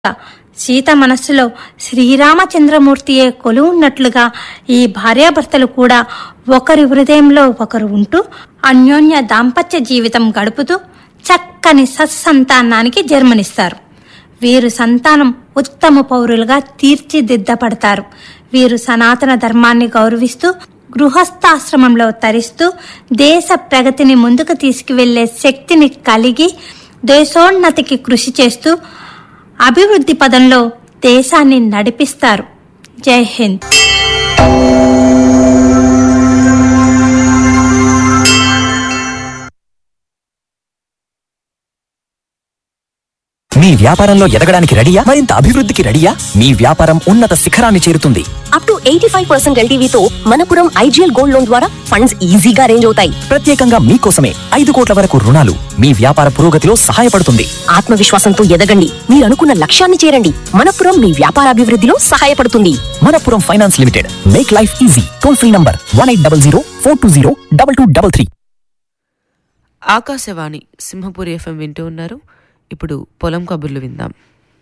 సీత మనస్సులో శ్రీరామచంద్రమూర్తియే కొలువున్నట్లుగా ఈ భార్యాభర్తలు కూడా ఒకరి హృదయంలో ఒకరు ఉంటూ అన్యోన్య దాంపత్య జీవితం గడుపుతూ చక్కని సత్సంతానానికి జన్మనిస్తారు వీరు సంతానం ఉత్తమ పౌరులుగా తీర్చిదిద్దపడతారు వీరు సనాతన ధర్మాన్ని గౌరవిస్తూ గృహస్థాశ్రమంలో తరిస్తూ దేశ ప్రగతిని ముందుకు తీసుకువెళ్లే శక్తిని కలిగి దేశోన్నతికి కృషి చేస్తూ అభివృద్ధి పదంలో దేశాన్ని నడిపిస్తారు జై హింద్ మీ వ్యాపారంలో ఎదగడానికి రెడీయా మరింత అభివృద్ధికి రెడీయా మీ వ్యాపారం ఉన్నత శిఖరాన్ని చేరుతుంది up to eighty five percent ఎల్టీవీతో మనపురం ఐజీఎల్ గోల్డ్ లోన్ ద్వారా ఫండ్స్ ఈజీగా అరేంజ్ అవుతాయి ప్రత్యేకంగా మీకోసమే ఐదు కోట్ల వరకు రుణాలు మీ వ్యాపార పురోగతిలో సహాయపడుతుంది ఆత్మవిశ్వాసంతో ఎదగండి మీరు అనుకున్న లక్ష్యాన్ని చేరండి మనపురం మీ వ్యాపార అభివృద్ధిలో సహాయపడుతుంది Manappuram finance limited make life easy toll free number one eight double zero four two zero double two double three Akashvani Simhapuri FM వింటూ ఉన్నారు ఇప్పుడు పొలం కబుర్లు విందాం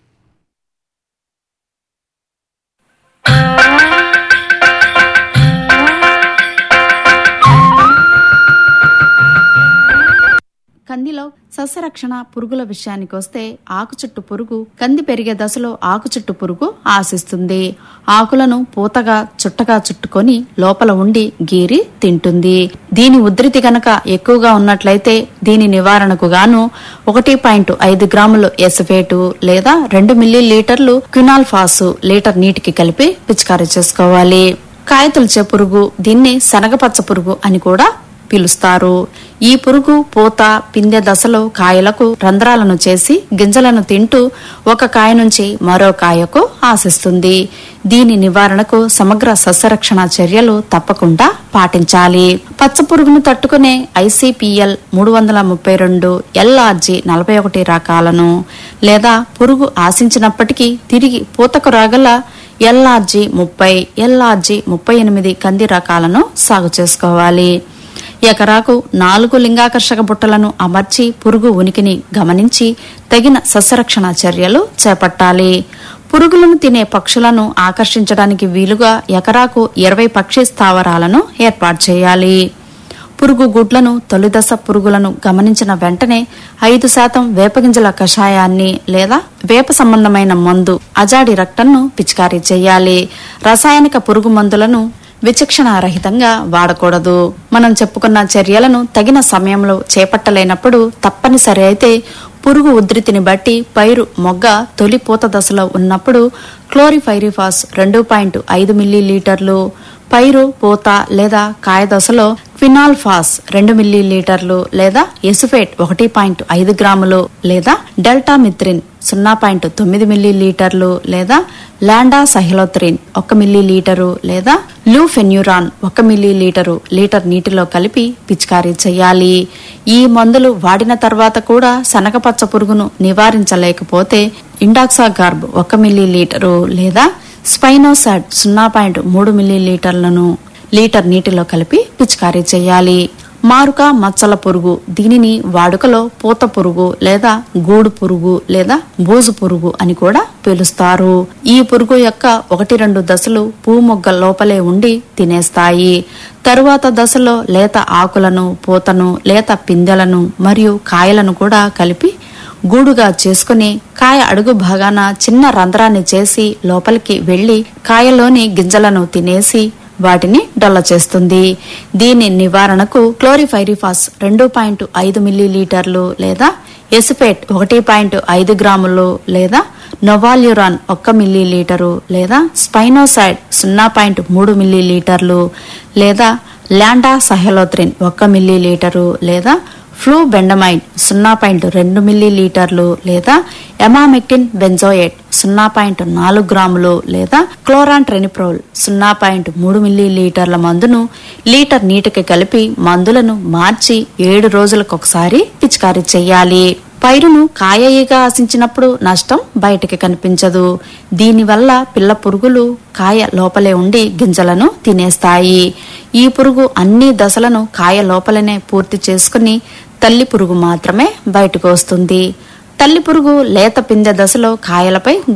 కందిలో సస్యరక్షణ పురుగుల విషయానికి వస్తే ఆకుచుట్టు పురుగు కంది పెరిగే దశలో ఆకుచుట్టు పురుగు ఆశిస్తుంది ఆకులను పూతగా చుట్టగా చుట్టుకొని లోపల ఉండి గీరి తింటుంది దీని ఉధృతి గనక ఎక్కువగా ఉన్నట్లయితే దీని నివారణకు గాను ఒకటి పాయింట్ ఐదు గ్రాములు ఎసఫేటు లేదా రెండు మిల్లీ లీటర్లు క్వినాల్ ఫాసు లీటర్ నీటికి కలిపి పిచికారీ చేసుకోవాలి కాయతొలిచే పురుగు దీన్ని శనగపచ్చ పురుగు అని కూడా పిలుస్తారు ఈ పురుగు పూత పిందె దశలో కాయలకు రంధ్రాలను చేసి గింజలను తింటూ ఒక కాయ నుంచి మరో కాయకు ఆశిస్తుంది దీని నివారణకు సమగ్ర సస్యరక్షణ చర్యలు తప్పకుండా పాటించాలి పచ్చ పురుగును తట్టుకునే ఐసిపిఎల్ మూడు వందల ముప్పై రెండు ఎల్ఆర్జి నలభై ఒకటి రకాలను లేదా పురుగు ఆశించినప్పటికీ తిరిగి పూతకు రాగల ఎల్ఆర్జి ముప్పై ఎల్ఆర్జి ముప్పై ఎనిమిది కంది రకాలను సాగు చేసుకోవాలి ఎకరాకు నాలుగు లింగాకర్షక బుట్టలను అమర్చి పురుగు ఉనికిని గమనించి తగిన సస్యరక్షణ చర్యలు చేపట్టాలి పురుగులను తినే పక్షులను ఆకర్షించడానికి వీలుగా ఎకరాకు ఇరవై పక్షి స్థావరాలను ఏర్పాటు చేయాలి పురుగు గుడ్లను తొలిదశ పురుగులను గమనించిన వెంటనే ఐదు శాతం వేపగింజల కషాయాన్ని లేదా వేప సంబంధమైన మందు అజాడి రక్తంను పిచికారీ చేయాలి రసాయనిక పురుగు మందులను విచక్షణ రహితంగా వాడకూడదు మనం చెప్పుకున్న చర్యలను తగిన సమయంలో చేపట్టలేనప్పుడు తప్పనిసరి అయితే పురుగు ఉధృతిని బట్టి పైరు మొగ్గ తొలి పూత దశలో ఉన్నప్పుడు క్లోరిఫైరిఫాస్ రెండు పాయింట్ ఐదు మిల్లీ లీటర్లు పైరు పూత లేదా కాయ దశలో క్వినాల్ ఫాస్ రెండు మిల్లీ లీటర్లు లేదా ఎసుఫేట్ ఒకటి పాయింట్ ఐదు గ్రాములు లేదా డెల్టా మిత్రిన్ సున్నా పాయింట్ తొమ్మిది మిల్లీ లీటర్లు లేదా లాండా సహిలోత్రిన్ ఒక మిల్లీ లీటరు లేదా లూఫెన్యూరాన్ ఒక మిల్లీ లీటరు లీటర్ నీటిలో కలిపి పిచికారీ చేయాలి ఈ మందులు వాడిన తర్వాత కూడా శనగపచ్చ పురుగును నివారించలేకపోతే ఇండాక్సాగార్బ్ ఒక మిల్లీ లీటరు లేదా స్పైనోసాడ్ సున్నా పాయింట్ మూడు మిల్లీ లీటర్లను లీటర్ నీటిలో కలిపి పిచికారీ చేయాలి మారుక మచ్చల పురుగు దీనిని వాడుకలో పూత పురుగు లేదా గూడు పురుగు లేదా బూజు పురుగు అని కూడా పిలుస్తారు ఈ పురుగు యొక్క ఒకటి రెండు దశలు పువ్వు మొగ్గ లోపలే ఉండి తినేస్తాయి తరువాత దశలో లేత ఆకులను పూతను లేత పిందెలను మరియు కాయలను కూడా కలిపి గూడుగా చేసుకుని కాయ అడుగు భాగాన చిన్న రంధ్రాన్ని చేసి లోపలికి వెళ్లి కాయలోని గింజలను తినేసి వాటిని డొల్ల చేస్తుంది దీని నివారణకు క్లోరిఫైరిఫాస్ రెండు పాయింట్ ఐదు మిల్లీ లీటర్లు లేదా ఎసిపేట్ ఒకటి పాయింట్ ఐదు గ్రాములు లేదా నొవాల్యురాన్ ఒక్క మిల్లీ లీటరు లేదా స్పైనోసైడ్ సున్నా పాయింట్ మూడు మిల్లీ లీటర్లు లేదా ల్యాండా సహెలోత్రిన్ ఒక్క మిల్లీ లీటరు లేదా ఫ్లూ బెండమైన్ సున్నా పాయింట్ రెండు మిల్లీ లీటర్లు లేదా ఎమామెక్టిన్ బెంజోయేట్ సున్నా పాయింట్ నాలుగు గ్రాములు లేదా క్లోరాన్ ట్రెనిప్రోల్ సున్నా పాయింట్ మూడు మిల్లీ లీటర్ల మందును లీటర్ నీటికి కలిపి మందులను మార్చి ఏడు రోజులకు ఒకసారి పిచికారీ చేయాలి పైరును కాయయిగా ఆశించినప్పుడు నష్టం బయటికి కనిపించదు దీనివల్ల పిల్ల పురుగులు కాయ లోపలే ఉండి గింజలను తినేస్తాయి ఈ పురుగు అన్ని దశలను కాయ లోపలనే పూర్తి చేసుకుని తల్లి పురుగు మాత్రమే బయటకు వస్తుంది తల్లి పురుగు లేత పిందె దశలో కాయలపై